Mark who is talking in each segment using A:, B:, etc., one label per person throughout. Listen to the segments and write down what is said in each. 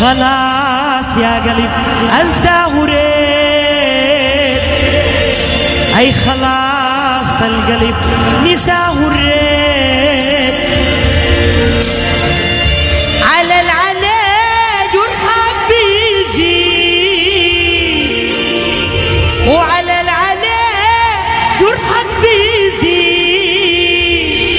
A: خلاص يا قلب انساه ريت اي خلاص القلب نساه الريت على العلاج جرحك بيزيد وعلى العلاج جرحك بيزيد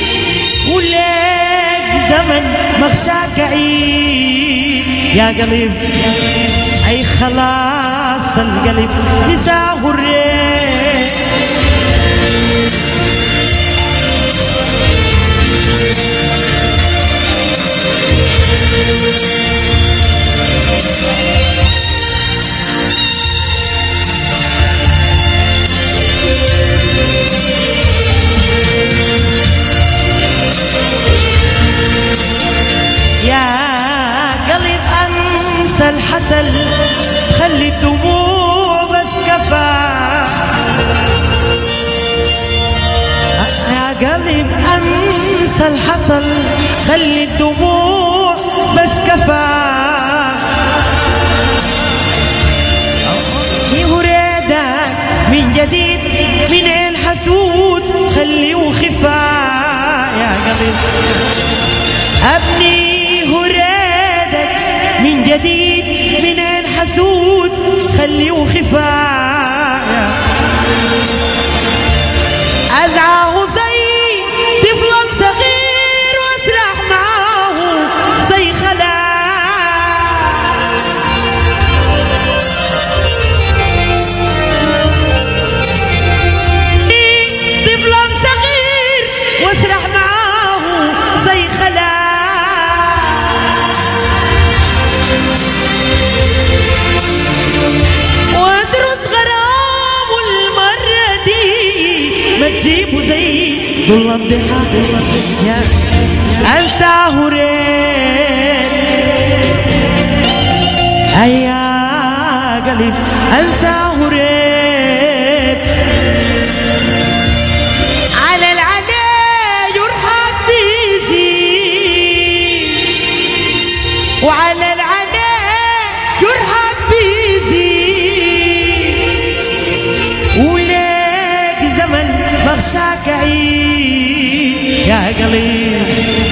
A: ولك زمن مغشاك عيد يا قلب اي خلاص القلب نساه الريت يا قلب انسى الحسل خلي الدموع بس كفى يا قلب انسى الحسل خلي الدموع بس كفى يهريدك من جديد من الحسود خلي وخفا يا قلب أبني هريدك من جديد من الحسود خلي وخفايا أزعاه زي طفل صغير واسرح معاه زي خلا طفل صغير واسرح معاه زي خلا وادرس غرام المرة دي ما تجيبه زي ظل الضحى يا انساه ريت يا قلب انساه ريت على العلاج جرحك بيزيد وعلى العلاج جرحك بيزيد وليك زمن مغشاك عيد يا قليل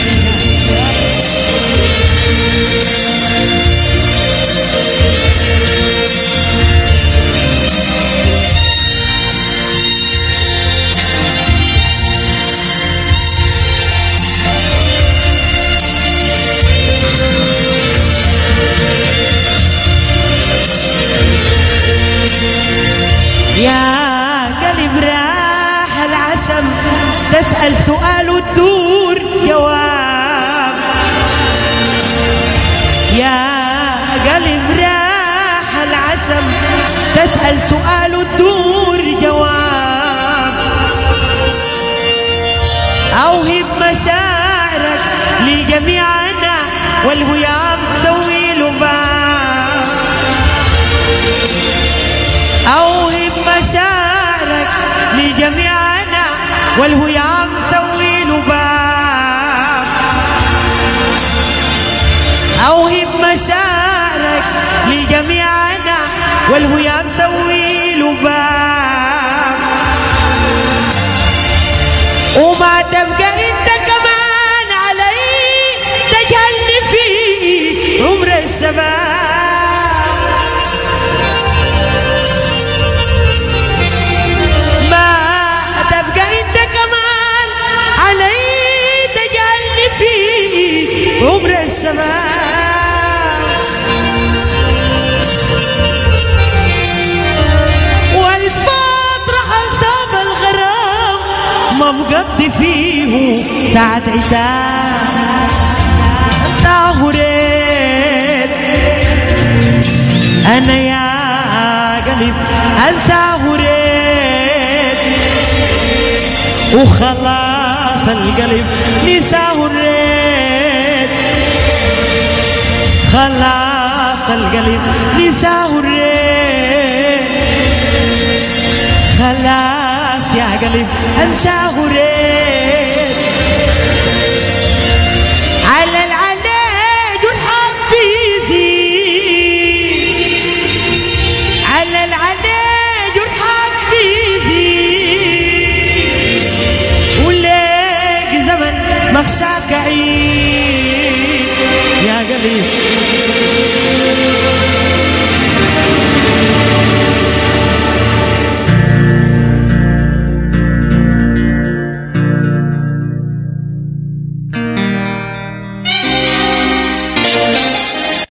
A: يا قلب راح العشم تسأل سؤال وتدور جواب يا قلب راح العشم تسأل سؤال وتدور جواب أوهب مشاعرك لجميعنا والهيام سوي له باب أوهب مشاعرك لجميعنا والهيام سوي له باب أوهب مشاعرك لجميعنا والهيام سوي له باب وما تبقى انت كمان علي تجهلني في عمر الشباب ما تبقى انت كمان علي تجعلني في عمر الشباب والفترة حساب الغرام ما مقضي فيه ساعة عتاب انساه ريت انا يا قلب انساه ريت وخلاص القلب نساه الريت خلاص القلب نساه الريت خلاص يا قلب انساه ريت على العلاج والحب يزيد يخشى كعيد يا قليل